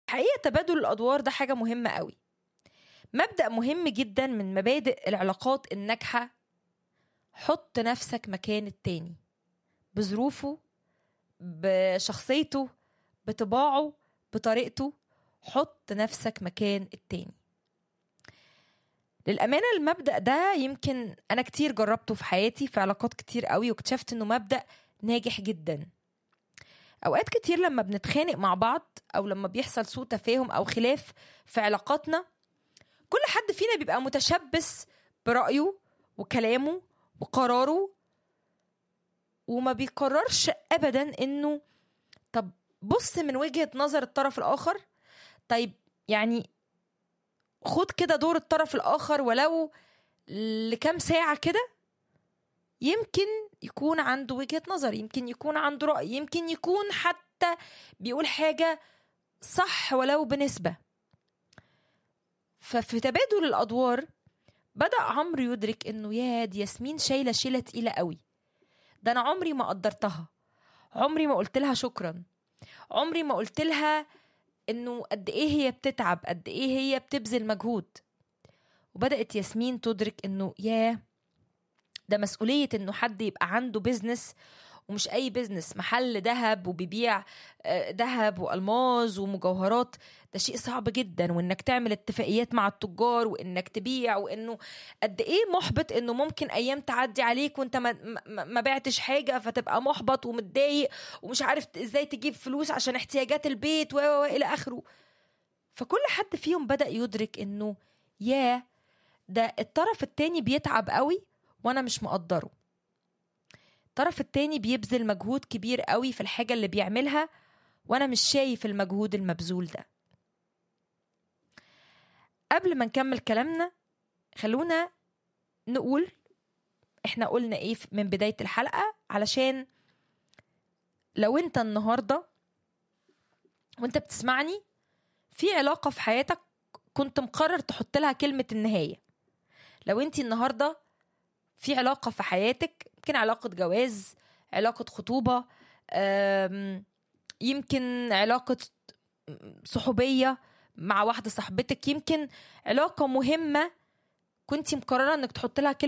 حقيقة تبادل الأدوار ده حاجة مهمة قوي مبدأ مهم جدا من مبادئ العلاقات الناجحة حط نفسك مكان التاني بظروفه بشخصيته بطباعه بطريقته حط نفسك مكان التاني للأمانة المبدأ ده يمكن أنا كتير جربته في حياتي في علاقات كتير قوي واكتشفت إنه مبدأ ناجح جدا أوقات كتير لما بنتخانق مع بعض أو لما بيحصل سوء تفاهم أو خلاف في علاقاتنا كل حد فينا بيبقى متشبث برأيه وكلامه وقراره وما بيقررش أبدا إنه طب بص من وجهة نظر الطرف الآخر طيب يعني خد كده دور الطرف الآخر ولو لكام ساعة كده يمكن يكون عنده وجهة نظر يمكن يكون عنده رأي يمكن يكون حتى بيقول حاجة صح ولو بنسبة ففي تبادل الأدوار بدأ عمرو يدرك إنه يا دي ياسمين شايلة شيلة تقيلة قوي ده أنا عمري ما قدرتها عمري ما قلت لها شكرا عمري ما قلت لها إنه قد إيه هي بتتعب قد إيه هي بتبذل مجهود وبدأت ياسمين تدرك إنه ياه ده مسؤولية إنه حد يبقى عنده بيزنس ومش أي بيزنس محل ذهب وبيبيع ذهب وألماظ ومجوهرات ده شيء صعب جدا وإنك تعمل اتفاقيات مع التجار وإنك تبيع وإنه قد إيه محبط إنه ممكن أيام تعدي عليك وإنت ما, ما, ما بعتش حاجة فتبقى محبط ومتضايق ومش عارف إزاي تجيب فلوس عشان احتياجات البيت و إلى آخره فكل حد فيهم بدأ يدرك إنه ياه ده الطرف التاني بيتعب قوي وأنا مش مقدره الطرف التاني بيبذل مجهود كبير قوي في الحاجة اللي بيعملها وأنا مش شايف المجهود المبذول ده قبل ما نكمل كلامنا خلونا نقول احنا قلنا ايه من بداية الحلقة علشان لو انت النهاردة وانت بتسمعني في علاقة في حياتك كنت مقرر تحط لها كلمة النهاية لو انت النهارده في علاقة في حياتك يمكن علاقة جواز علاقة خطوبة يمكن علاقة صحوبية مع واحدة صاحبتك يمكن علاقة مهمة كنت مقررة انك تحط لها كلمة